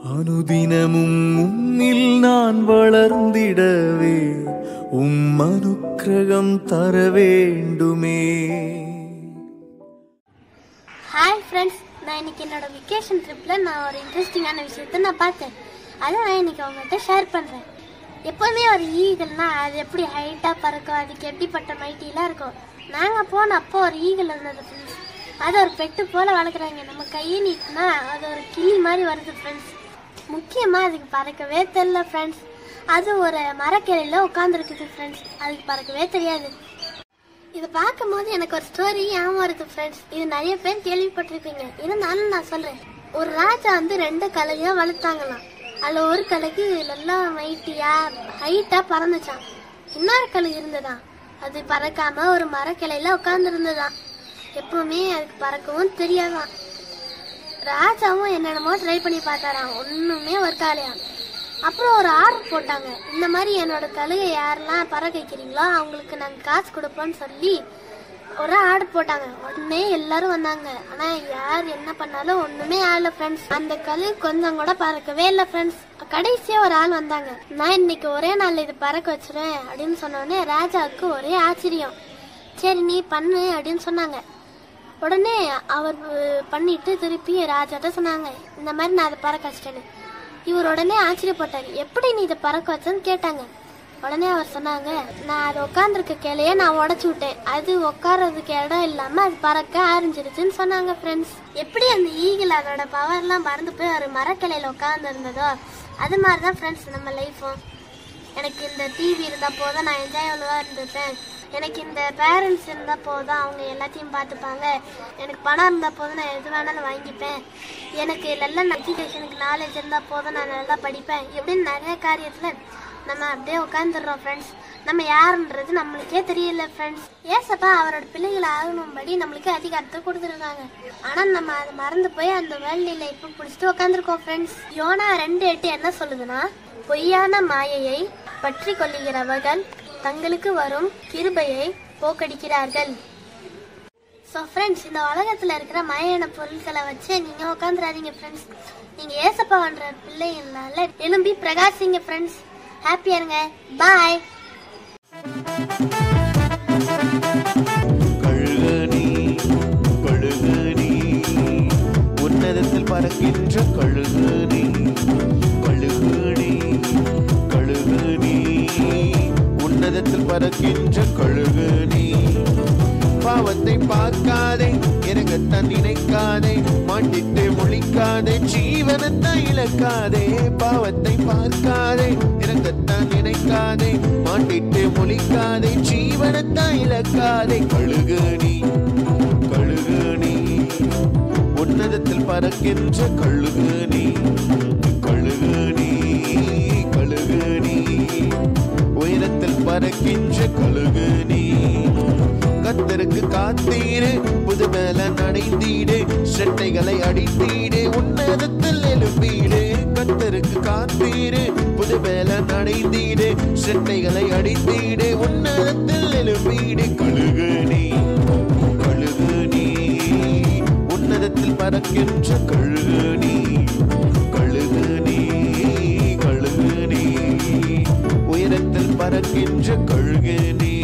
அனுதினமும் உன்னில் நான் வளர்ந்திடவே உம் அனுக்கிரகம் தர வேண்டுமே ஹாய் ஃப்ரெண்ட்ஸ் நான் இன்னைக்கு என்னோட வெக்கேஷன் ட்ரிப்பில் நான் ஒரு இன்ட்ரெஸ்டிங்கான விஷயத்த நான் பார்த்தேன் அதை நான் இன்னைக்கு உங்கள்கிட்ட ஷேர் பண்ணுறேன் எப்போதுமே ஒரு ஈகிள்னா அது எப்படி ஹைட்டாக பறக்கும் அதுக்கு எப்படிப்பட்ட மைட்டிலாம் இருக்கும் நாங்கள் போன அப்போ ஒரு ஈகிள் இருந்தது ஃப்ரெண்ட்ஸ் அது ஒரு பெட்டு போல் வளர்க்குறாங்க நம்ம கையை நீட்டினா அது ஒரு கிளி மாதிரி வருது ஃப்ரெண்ட்ஸ் முக்கியமாக அதுக்கு பறக்கவே தெரில ஃப்ரெண்ட்ஸ் அது ஒரு மரக்கிளையில் உட்காந்துருக்குது ஃப்ரெண்ட்ஸ் அதுக்கு பறக்கவே தெரியாது இதை பார்க்கும்போது எனக்கு ஒரு ஸ்டோரி ஞாபகம் வருது ஃப்ரெண்ட்ஸ் இது நிறைய பேர் கேள்விப்பட்டிருப்பீங்க இருந்தாலும் நான் சொல்றேன் ஒரு ராஜா வந்து ரெண்டு கழுகையா வளர்த்தாங்களாம் அதுல ஒரு கழுகு நல்லா மைட்டியா ஹைட்டா பறந்துச்சான் இன்னொரு கழுகு இருந்ததாம் அது பறக்காம ஒரு மரக்கிளையில உட்கார்ந்து இருந்ததாம் எப்பவுமே அதுக்கு பறக்கவும் தெரியாதாம் ராஜாவும் என்னென்னமோ ட்ரை பண்ணி பார்த்தாராம் ஒண்ணுமே ஒர்க் ஆகலையாம் அப்புறம் ஒரு ஆர்டர் போட்டாங்க இந்த மாதிரி என்னோட கழுகை யாரெல்லாம் பறக்க வைக்கிறீங்களோ அவங்களுக்கு நாங்கள் காசு கொடுப்போம்னு சொல்லி ஒரு ஆர்டர் போட்டாங்க உடனே எல்லாரும் வந்தாங்க ஆனா யார் என்ன பண்ணாலும் ஒண்ணுமே ஆகல ஃப்ரெண்ட்ஸ் அந்த கழு கொஞ்சம் கூட பறக்கவே இல்லை ஃப்ரெண்ட்ஸ் கடைசியா ஒரு ஆள் வந்தாங்க நான் இன்னைக்கு ஒரே நாள் இது பறக்க வச்சிருவேன் அப்படின்னு சொன்ன உடனே ராஜாவுக்கு ஒரே ஆச்சரியம் சரி நீ பண்ணு அப்படின்னு சொன்னாங்க உடனே அவர் அஹ், பண்ணிட்டு திருப்பி ராஜாட்ட சொன்னாங்க இந்த மாதிரி நான் அதை பறக்க வச்சிட்டேன்னு இவர் உடனே ஆச்சரியப்பட்டார் எப்படி நீ இதை பறக்க வச்சேன்னு கேட்டாங்க உடனே அவர் சொன்னாங்க நான் அது உட்காந்துருக்க கிளைய நான் உடச்சு விட்டேன் அது உட்கார்றதுக்கு இடம் இல்லாம அது பறக்க ஆரம்பிச்சிருச்சுன்னு சொன்னாங்க ஃப்ரெண்ட்ஸ் எப்படி அந்த ஈகிள் அதோட பவர்லாம் மறந்து போய் ஒரு மரக்கிளையில உட்கார்ந்து இருந்ததோ அது மாதிரி தான் ஃப்ரெண்ட்ஸ் நம்ம லைஃப்பும் எனக்கு இந்த டிவி இருந்தா போதும் நான் என்ஜாயபுளாக இருந்திருப்பேன் எனக்கு இந்த பேரண்ட்ஸ் இருந்தா போதும் அவங்க எல்லாத்தையும் பார்த்துப்பாங்க எனக்கு பணம் இருந்தா போதும் நான் எது வேணாலும் வாங்கிப்பேன் எனக்கு நல்ல எஜுகேஷனுக்கு நாலேஜ் இருந்தா போதும் நான் நல்லா படிப்பேன் இப்படின்னு நிறைய காரியத்துல நம்ம அப்படியே உட்காந்துடுறோம் ஃப்ரெண்ட்ஸ் நம்ம யாருன்றது நம்மளுக்கே தெரியல ஃப்ரெண்ட்ஸ் ஏசப்பா அவரோட பிள்ளைகளை ஆகணும்படி நம்மளுக்கு அதிகாரத்தை கொடுத்துருக்காங்க ஆனா நம்ம அதை மறந்து போய் அந்த வேர்ல்டு லைஃப் பிடிச்சிட்டு உட்காந்துருக்கோம் ஃப்ரெண்ட்ஸ் யோனா ரெண்டு எட்டு என்ன சொல்லுதுன்னா பொய்யான மாயையை பற்றி கொள்ளுகிறவர்கள் தங்களுக்கு வரும் கிருபையை போக்கடிக்கிறார்கள் ஸோ ஃப்ரெண்ட்ஸ் இந்த உலகத்தில் இருக்கிற மயான பொருட்களை வச்சு நீங்கள் உட்காந்துறாதீங்க ஃப்ரெண்ட்ஸ் நீங்கள் ஏசப்பான்ற பிள்ளைங்கனால எழும்பி பிரகாசிங்க ஃப்ரெண்ட்ஸ் ஹாப்பியா இருங்க பாய் கழுகணி கழுகணி உன்னதத்தில் பறக்கின்ற கழுகணி கழுகணி கழுகணி உன்னதத்தில் பறக்கின்ற கழுகணி பாவத்தை பார்க்காதே இறங்கத்தான் நினைக்காதே மாட்டிட்டு முழிக்காதே ஜீவனத்தை இழக்காதே பாவத்தை பார்க்காதே இறங்கத்தான் நினைக்காதே மாட்டிட்டு முழிக்காதே ஜீவனத்தை இழக்காதே கழுகணி கழுகணி உன்னதத்தில் பறக்கின்ற கழுகணி கழுகணி கழுகணி உயரத்தில் பறக்கின்ற கழுகணி கத்தருக்கு காத்தீடு புது மேல நடைந்தீடு செட்டைகளை அடித்தீடு உன்னதத்தில் எழுப்பீடு கத்தருக்கு காத்தீடு புது மேல நடைந்தீடு செட்டைகளை அடித்தீடு உன்னதத்தில் எழுப்பீடு கழுகுனி கழுகுனி உன்னதத்தில் பறக்கின்ற கழுகுனி கழுகுனி கழுகுனி உயரத்தில் பறக்கின்ற கழுகுனி